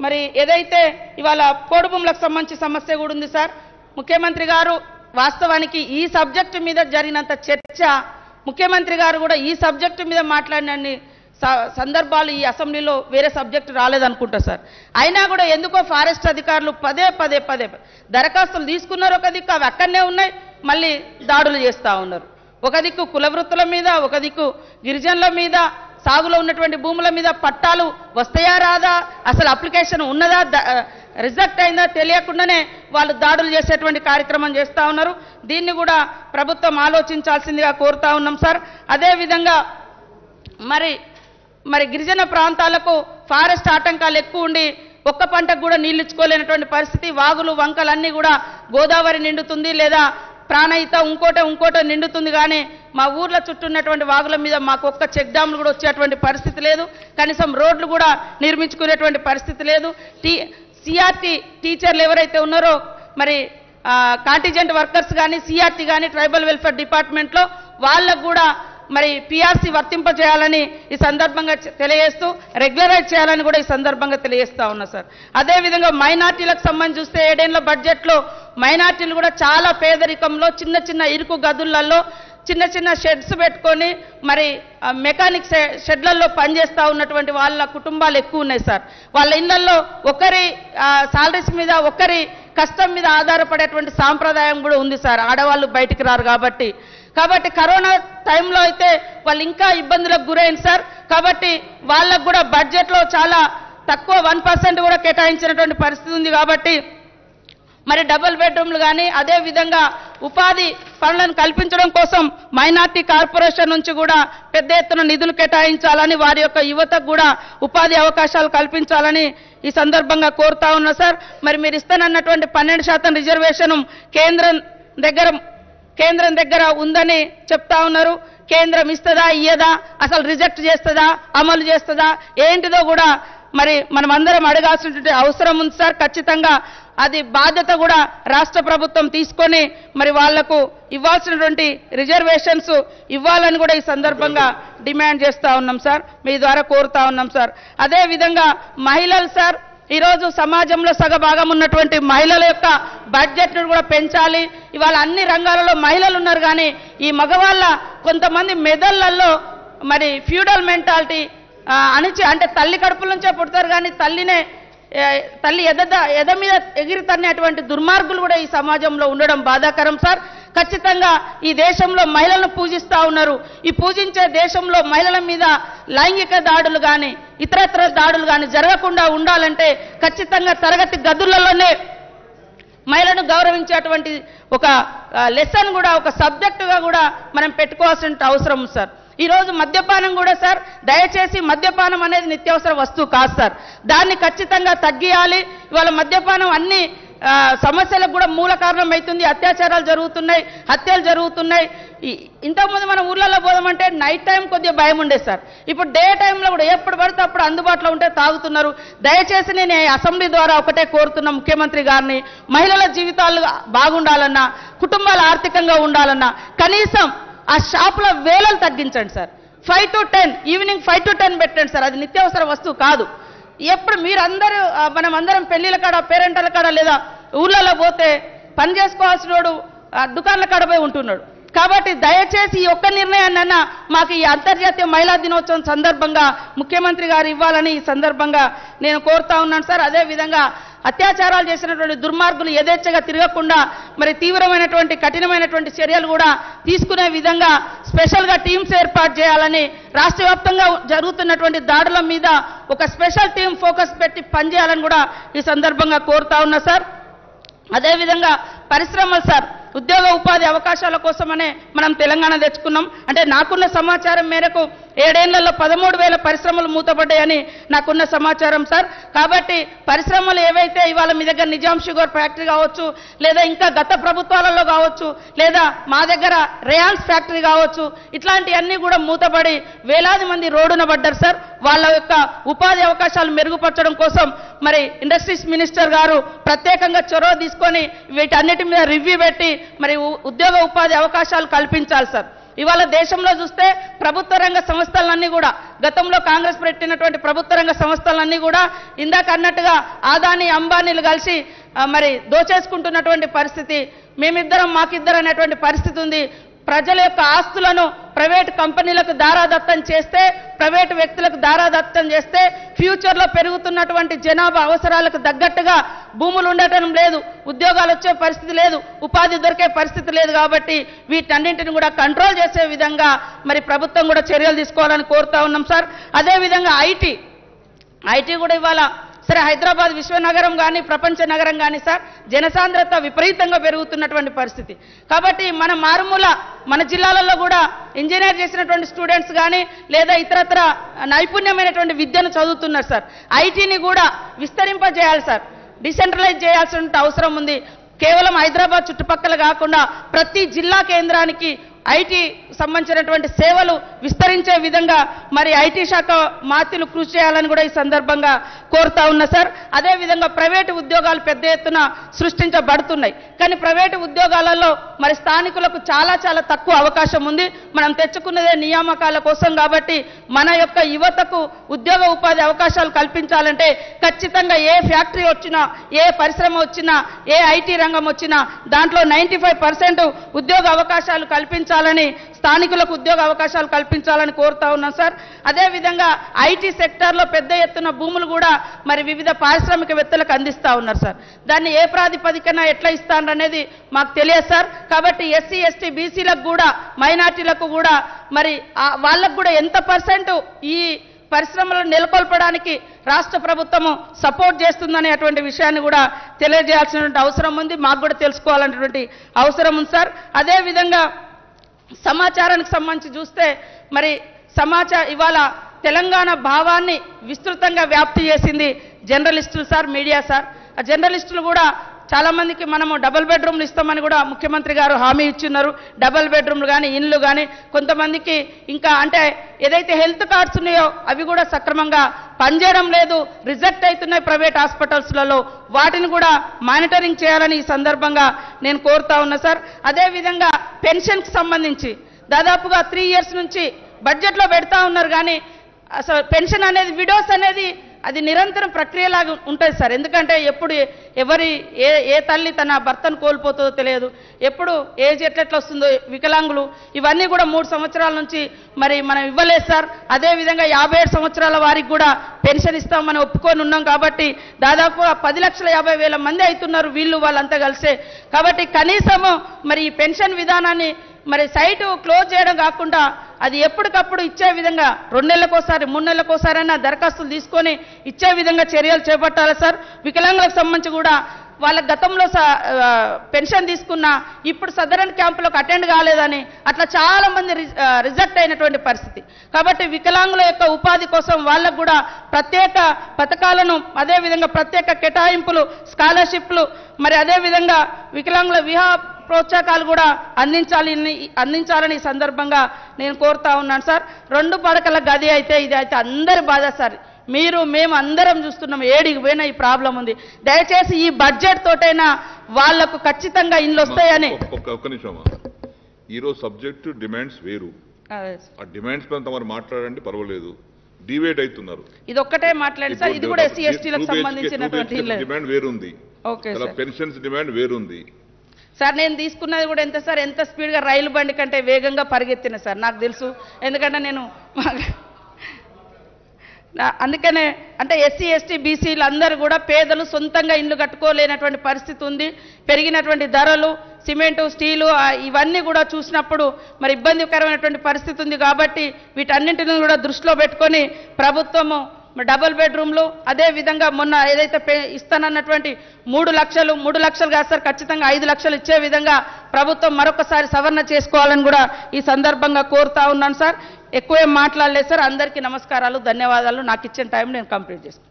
మరి ఏదైతే ఇవాళ పోడు భూములకు సంబంధించి సమస్య కూడా ఉంది సార్ ముఖ్యమంత్రి గారు వాస్తవానికి ఈ సబ్జెక్టు మీద జరిగినంత చర్చ ముఖ్యమంత్రి గారు కూడా ఈ సబ్జెక్టు మీద మాట్లాడినన్ని స- సందర్భాలు ఈ అసెంబ్లీలో వేరే సబ్జెక్టు రాలేదనుకుంటా సార్ అయినా కూడా ఎందుకో ఫారెస్ట్ అధికారులు పదే పదే పదే దరఖాస్తులు తీసుకున్నారు ఒక దిక్కు అవి అక్కడనే ఉన్నాయి మళ్ళీ దాడులు చేస్తూ ఉన్నారు ఒక దిక్కు కుల వృత్తుల మీద ఒక దిక్కు గిరిజనుల మీద సాగులో ఉన్నటువంటి భూముల మీద పట్టాలు వస్తాయా రాదా అసలు అప్లికేషన్ ఉన్నదా ద- రిజెక్ట్ అయిందా తెలియకుండానే వాళ్ళు దాడులు చేసేటువంటి కార్యక్రమం చేస్తూ ఉన్నారు దీన్ని కూడా ప్రభుత్వం ఆలోచించాల్సిందిగా కోరుతా ఉన్నాం సార్ అదేవిధంగా మరి మరి గిరిజన ప్రాంతాలకు ఫారెస్ట్ ఆటంకాలు ఎక్కువ ఉండి ఒక్క పంటకు కూడా నీళ్ళు ఇచ్చుకోలేనటువంటి పరిస్థితి వాగులు వంకలన్నీ కూడా గోదావరి నిండుతుంది లేదా ప్రాణహిత ఇంకోట ఇంకోట నిండుతుంది కానీ మా ఊర్ల చుట్టూ ఉన్నటువంటి వాగుల మీద మాకు ఒక్క చెక్ డ్యామ్లు కూడా వచ్చేటువంటి పరిస్థితి లేదు కనీసం రోడ్లు కూడా నిర్మించుకునేటువంటి పరిస్థితి లేదు టీ సిఆర్టీ టీచర్లు ఎవరైతే ఉన్నారో మరి కాంటిజెంట్ వర్కర్స్ కానీ సిఆర్టీ కానీ ట్రైబల్ వెల్ఫేర్ డిపార్ట్మెంట్లో వాళ్ళకు కూడా మరి పిఆర్సీ వర్తింపజేయాలని ఈ సందర్భంగా చె- తెలియజేస్తూ రెగ్యులరైజ్ చేయాలని కూడా ఈ సందర్భంగా తెలియజేస్తా ఉన్నా సార్ అదేవిధంగా మైనార్టీలకు సంబంధించి చూస్తే ఏడేళ్ల బడ్జెట్లో మైనార్టీలు కూడా చాలా పేదరికంలో చిన్న చిన్న ఇరుకు గదులలో చిన్న చిన్న షెడ్స్ పెట్టుకొని మరి ఆ, మెకానిక్ షె- షెడ్లలో పనిచేస్తూ ఉన్నటువంటి వాళ్ళ కుటుంబాలు ఎక్కువ ఉన్నాయి సార్ వాళ్ళ ఇళ్లలో ఒకరి సాలరీస్ మీద ఒకరి కష్టం మీద ఆధారపడేటువంటి సాంప్రదాయం కూడా ఉంది సార్ ఆడవాళ్ళు బయటికి రారు కాబట్టి కాబట్టి కరోనా టైంలో అయితే వాళ్ళు ఇంకా ఇబ్బందులకు గురైంది సార్ కాబట్టి వాళ్ళకు కూడా బడ్జెట్లో చాలా తక్కువ వన్ పర్సెంట్ కూడా కేటాయించినటువంటి పరిస్థితి ఉంది కాబట్టి మరి డబుల్ బెడ్రూమ్లు కానీ అదే విధంగా ఉపాధి పనులను కల్పించడం కోసం మైనార్టీ కార్పొరేషన్ నుంచి కూడా పెద్ద ఎత్తున నిధులు కేటాయించాలని వారి యొక్క యువతకు కూడా ఉపాధి అవకాశాలు కల్పించాలని ఈ సందర్భంగా కోరుతా ఉన్నా సార్ మరి మీరు ఇస్తానన్నటువంటి పన్నెండు శాతం రిజర్వేషన్ కేంద్రం దగ్గర కేంద్రం దగ్గర ఉందని చెప్తా ఉన్నారు కేంద్రం ఇస్తుందా ఇయ్యదా అసలు రిజెక్ట్ చేస్తుందా అమలు చేస్తుందా ఏంటిదో కూడా మరి మనం అందరం అడగాల్సినటువంటి అవసరం ఉంది సార్ ఖచ్చితంగా అది బాధ్యత కూడా రాష్ట్ర ప్రభుత్వం తీసుకొని మరి వాళ్లకు ఇవ్వాల్సినటువంటి రిజర్వేషన్స్ ఇవ్వాలని కూడా ఈ సందర్భంగా డిమాండ్ చేస్తా ఉన్నాం సార్ మీ ద్వారా కోరుతా ఉన్నాం సార్ అదే విధంగా మహిళలు సార్ ఈరోజు సమాజంలో సగ భాగం ఉన్నటువంటి మహిళల యొక్క బడ్జెట్ను కూడా పెంచాలి ఇవాళ అన్ని రంగాలలో మహిళలు ఉన్నారు కానీ ఈ మగవాళ్ళ కొంతమంది మెదళ్లలో మరి ఫ్యూడల్ మెంటాలిటీ అణిచి అంటే తల్లి కడుపుల నుంచే పుడతారు కానీ తల్లినే ఏ, తల్లి ఎద ఎద మీద ఎగిరి తన్నేటువంటి దుర్మార్గులు కూడా ఈ సమాజంలో ఉండడం బాధాకరం సార్ ఖచ్చితంగా ఈ దేశంలో మహిళలను పూజిస్తూ ఉన్నారు ఈ పూజించే దేశంలో మహిళల మీద లైంగిక దాడులు కానీ ఇతరత్ర దాడులు కానీ జరగకుండా ఉండాలంటే ఖచ్చితంగా తరగతి గదులలోనే మహిళను గౌరవించేటువంటి ఒక లెసన్ కూడా ఒక సబ్జెక్టుగా కూడా మనం పెట్టుకోవాల్సిన అవసరం ఉంది సార్ ఈ రోజు మద్యపానం కూడా సార్ దయచేసి మద్యపానం అనేది నిత్యావసర వస్తువు కాదు సార్ దాన్ని ఖచ్చితంగా తగ్గియాలి ఇవాళ మద్యపానం అన్ని ఆ, సమస్యలకు కూడా మూల కారణం అవుతుంది అత్యాచారాలు జరుగుతున్నాయి హత్యలు జరుగుతున్నాయి ఈ- ఇంతకుముందు మన ఊర్లలో పోదామంటే నైట్ టైం కొద్దిగా భయం ఉండేది సార్ ఇప్పుడు డే టైంలో కూడా ఎప్పుడు పడితే అప్పుడు అందుబాటులో ఉంటే తాగుతున్నారు దయచేసి నేను ఈ అసెంబ్లీ ద్వారా ఒకటే కోరుతున్న ముఖ్యమంత్రి గారిని మహిళల జీవితాలు బాగుండాలన్నా కుటుంబాలు ఆర్థికంగా ఉండాలన్నా కనీసం ఆ షాపుల వేలలు తగ్గించండి sir five to ten evening five to ten పెట్టండి సార్ అది నిత్యావసర వస్తువు కాదు ఎప్పుడు మీరందరూ ఆ, మనం అందరం పెళ్లిల కాడ పేరెంటల కాడ లేదా ఊళ్ళలో పోతే పని చేసుకోవాల్సిన వాడు ఆ, దుకాణాల కాడ పోయి ఉంటున్నాడు కాబట్టి దయచేసి ఈ ఒక్క నిర్ణయాన్నైనా మాకు ఈ అంతర్జాతీయ మహిళా దినోత్సవం సందర్భంగా ముఖ్యమంత్రి గారు ఇవ్వాలని ఈ సందర్భంగా నేను కోరుతా ఉన్నాను సార్ అదే విధంగా అత్యాచారాలు చేసినటువంటి దుర్మార్గులు యథేచ్ఛగా తిరగకుండా మరి తీవ్రమైనటువంటి కఠినమైనటువంటి చర్యలు కూడా తీసుకునే విధంగా స్పెషల్గా టీమ్స్ ఏర్పాటు చేయాలని రాష్ట్ర వ్యాప్తంగా జరుగుతున్నటువంటి దాడుల మీద ఒక స్పెషల్ టీం ఫోకస్ పెట్టి పనిచేయాలని కూడా ఈ సందర్భంగా కోరుతా ఉన్నా సార్ అదేవిధంగా పరిశ్రమలు సార్ ఉద్యోగ ఉపాధి అవకాశాల కోసమనే మనం తెలంగాణ తెచ్చుకున్నాం అంటే నాకున్న సమాచారం మేరకు ఏడేళ్లలో పదమూడు వేల పరిశ్రమలు మూతపడ్డాయని నాకున్న సమాచారం సార్ కాబట్టి పరిశ్రమలు ఏవైతే ఇవాళ మీ దగ్గర నిజాం షుగర్ ఫ్యాక్టరీ కావచ్చు లేదా ఇంకా గత ప్రభుత్వాలలో కావచ్చు లేదా మా దగ్గర రేయాన్స్ ఫ్యాక్టరీ కావచ్చు ఇట్లాంటివన్నీ కూడా మూతపడి వేలాది మంది రోడ్డున పడ్డారు సార్ వాళ్ళ యొక్క ఉపాధి అవకాశాలు మెరుగుపరచడం కోసం మరి ఇండస్ట్రీస్ మినిస్టర్ గారు ప్రత్యేకంగా చొరవ తీసుకొని వీటన్నిటి మీద రివ్యూ పెట్టి మరి ఉ- ఉద్యోగ ఉపాధి అవకాశాలు కల్పించాలి సార్ ఇవాళ దేశంలో చూస్తే ప్రభుత్వ రంగ సంస్థలన్నీ కూడా గతంలో కాంగ్రెస్ పెట్టినటువంటి ప్రభుత్వ రంగ సంస్థలన్నీ కూడా ఇందాక అన్నట్టుగా ఆదాని అంబానీలు కలిసి ఆ, మరి దోచేసుకుంటున్నటువంటి పరిస్థితి మేమిద్దరం మాకిద్దరం అనేటువంటి పరిస్థితి ఉంది ప్రజల యొక్క ఆస్తులను ప్రైవేట్ కంపెనీలకు దారాదత్తం చేస్తే ప్రైవేట్ వ్యక్తులకు దారాదత్తం చేస్తే ఫ్యూచర్లో పెరుగుతున్నటువంటి జనాభా అవసరాలకు తగ్గట్టుగా భూములు ఉండటం లేదు ఉద్యోగాలు వచ్చే పరిస్థితి లేదు ఉపాధి దొరికే పరిస్థితి లేదు కాబట్టి వీటన్నింటిని కూడా కంట్రోల్ చేసే విధంగా మరి ప్రభుత్వం కూడా చర్యలు తీసుకోవాలని కోరుతా ఉన్నాం సార్ అదేవిధంగా ఐటీ ఐటీ కూడా ఇవాళ సరే హైదరాబాద్ విశ్వనగరం కానీ ప్రపంచ నగరం కానీ సార్ జనసాంద్రత విపరీతంగా పెరుగుతున్నటువంటి పరిస్థితి కాబట్టి మన మారుమూల మన జిల్లాలలో కూడా ఇంజనీర్ చేసినటువంటి స్టూడెంట్స్ కానీ లేదా ఇతరత్ర నైపుణ్యమైనటువంటి విద్యను చదువుతున్నారు సార్ ఐటీని కూడా విస్తరింపజేయాలి సార్ డిసెంట్రలైజ్ చేయాల్సిన అవసరం ఉంది కేవలం హైదరాబాద్ చుట్టుపక్కల కాకుండా ప్రతి జిల్లా కేంద్రానికి ఐటీ సంబంధించినటువంటి సేవలు విస్తరించే విధంగా మరి ఐటీ శాఖ మాత్యులు కృషి చేయాలని కూడా ఈ సందర్భంగా కోరుతా ఉన్నా సార్ అదే విధంగా ప్రైవేటు ఉద్యోగాలు పెద్ద ఎత్తున సృష్టించబడుతున్నాయి కానీ ప్రైవేటు ఉద్యోగాలలో మరి స్థానికులకు చాలా చాలా తక్కువ అవకాశం ఉంది మనం తెచ్చుకున్నదే నియామకాల కోసం కాబట్టి మన యొక్క యువతకు ఉద్యోగ ఉపాధి అవకాశాలు కల్పించాలంటే ఖచ్చితంగా ఏ ఫ్యాక్టరీ వచ్చినా ఏ పరిశ్రమ వచ్చినా ఏ ఐటీ రంగం వచ్చినా దాంట్లో నైంటీ ఉద్యోగ అవకాశాలు కల్పించాలని స్థానికులకు ఉద్యోగ అవకాశాలు కల్పించాలని కోరుతా ఉన్నాం సార్ అదేవిధంగా ఐటీ సెక్టార్లో పెద్ద ఎత్తున భూములు కూడా మరి వివిధ పారిశ్రామికవేత్తలకు అందిస్తా ఉన్నారు సార్ దాన్ని ఏ ప్రాతిపదికన ఎట్లా ఇస్తాను అనేది మాకు తెలియదు సార్ కాబట్టి ఎస్సీ ఎస్టీ బీసీలకు కూడా మైనార్టీలకు కూడా మరి ఆ- వాళ్ళకు కూడా ఎంత పర్సెంట్ ఈ పరిశ్రమలను నెలకొల్పడానికి రాష్ట్ర ప్రభుత్వము సపోర్ట్ చేస్తుందనేటువంటి విషయాన్ని కూడా తెలియజేయాల్సినటువంటి అవసరం ఉంది మాకు కూడా తెలుసుకోవాలనేటువంటి అవసరం ఉంది సార్ అదేవిధంగా సమాచారానికి సంబంధించి చూస్తే మరి సమాచార ఇవాళ తెలంగాణ భావాన్ని విస్తృతంగా వ్యాప్తి చేసింది జర్నలిస్టులు సార్ మీడియా సార్ ఆ జర్నలిస్టులు కూడా చాలా మందికి మనము డబుల్ బెడ్రూమ్లు ఇస్తామని కూడా ముఖ్యమంత్రి గారు హామీ ఇచ్చిన్నారు డబుల్ బెడ్రూమ్లు కానీ ఇండ్లు కానీ కొంతమందికి ఇంకా అంటే ఏదైతే హెల్త్ కార్డ్స్ ఉన్నాయో అవి కూడా సక్రమంగా పనిచేయడం లేదు రిజెక్ట్ అవుతున్నాయి ప్రైవేట్ హాస్పిటల్స్లలో వాటిని కూడా మానిటరింగ్ చేయాలని ఈ సందర్భంగా నేను కోరుతా ఉన్నా సార్ అదేవిధంగా పెన్షన్కి సంబంధించి దాదాపుగా త్రీ ఇయర్స్ నుంచి బడ్జెట్లో పెడతా ఉన్నారు కానీ అసలు పెన్షన్ అనేది విడోస్ అనేది అది నిరంతరం ప్రక్రియలాగా ఉంటుంది సార్ ఎందుకంటే ఎప్పుడు ఎవరి ఏ ఏ తల్లి తన భర్తను కోల్పోతుందో తెలియదు ఎప్పుడు ఏజ్ ఎట్లెట్లా వస్తుందో వికలాంగులు ఇవన్నీ కూడా మూడు సంవత్సరాల నుంచి మరి మనం ఇవ్వలేదు సార్ అదేవిధంగా యాభై ఏడు సంవత్సరాల వారికి కూడా పెన్షన్ ఇస్తామని ఒప్పుకొని ఉన్నాం కాబట్టి దాదాపు పది లక్షల యాభై వేల మంది అవుతున్నారు వీళ్ళు వాళ్ళంతా కలిసే కాబట్టి కనీసము మరి ఈ పెన్షన్ విధానాన్ని మరి సైటు క్లోజ్ చేయడం కాకుండా అది ఎప్పటికప్పుడు ఇచ్చే విధంగా రెండు నెలలకోసారి మూడు నెలలకోసారి అయినా దరఖాస్తులు తీసుకొని ఇచ్చే విధంగా చర్యలు చేపట్టాలి సార్ వికలాంగులకు సంబంధించి కూడా వాళ్ళ గతంలో స- ఆ, పెన్షన్ తీసుకున్న ఇప్పుడు సదరన్ క్యాంపులకు అటెండ్ కాలేదని అట్లా చాలా మంది రి- ఆ, రిజెక్ట్ అయినటువంటి పరిస్థితి కాబట్టి వికలాంగుల యొక్క ఉపాధి కోసం వాళ్ళకు కూడా ప్రత్యేక పథకాలను అదేవిధంగా ప్రత్యేక కేటాయింపులు స్కాలర్షిప్లు మరి అదేవిధంగా వికలాంగుల వివాహ ప్రోత్సాహకాలు కూడా అందించాలని అందించాలని ఈ సందర్భంగా నేను కోరుతా ఉన్నాను సార్ రెండు పడకల గది అయితే ఇది అయితే అందరి బాధ సార్ మీరు మేము అందరం చూస్తున్నాం ఏడికి పోయినా ఈ ప్రాబ్లం ఉంది దయచేసి ఈ బడ్జెట్ తోటైనా వాళ్లకు ఖచ్చితంగా ఇల్లు వస్తాయని ఒక్క- ఒక్క ఒక్క నిమిషం అమ్మా. ఈరోజు సబ్జెక్టు డిమాండ్స్ వేరు అదే. ఆ డిమాండ్స్ పైన తమరు మాట్లాడండి పర్వాలేదు డివేట్ అవుతున్నారు ఇది ఒక్కటే మాట్లాడండి సార్ ఇది కూడా ఎస్సీ ఎస్టీలకు సంబంధించినటువంటి ఇల్లే డిమాండ్ వేరుంది ఓకే ఇలా సార్ పెన్షన్స్ డిమాండ్ వేరుంది సార్ నేను తీసుకున్నది కూడా ఎంత సార్ ఎంత స్పీడ్గా రైలు బండి కంటే వేగంగా పరిగెత్తిన సార్ నాకు తెలుసు ఎందుకంటే నేను నా- అందుకనే అంటే ఎస్సీ ఎస్టీ బీసీలు అందరూ కూడా పేదలు సొంతంగా ఇల్లు కట్టుకోలేనటువంటి పరిస్థితి ఉంది పెరిగినటువంటి ధరలు సిమెంటు స్టీలు ఆ, ఇవన్నీ కూడా చూసినప్పుడు మరి ఇబ్బందికరమైనటువంటి పరిస్థితి ఉంది కాబట్టి వీటన్నింటిని కూడా దృష్టిలో పెట్టుకొని ప్రభుత్వము మరి డబుల్ బెడ్రూమ్లు అదే విధంగా మొన్న ఏదైతే పే ఇస్తానన్నటువంటి మూడు లక్షలు మూడు లక్షలు కాదు సార్ ఖచ్చితంగా ఐదు లక్షలు ఇచ్చే విధంగా ప్రభుత్వం మరొకసారి సవరణ చేసుకోవాలని కూడా ఈ సందర్భంగా కోరుతా ఉన్నాను సార్ ఎక్కువేం మాట్లాడలేదు సార్ అందరికీ నమస్కారాలు ధన్యవాదాలు నాకు ఇచ్చిన టైం నేను కంప్లీట్ చేస్తాను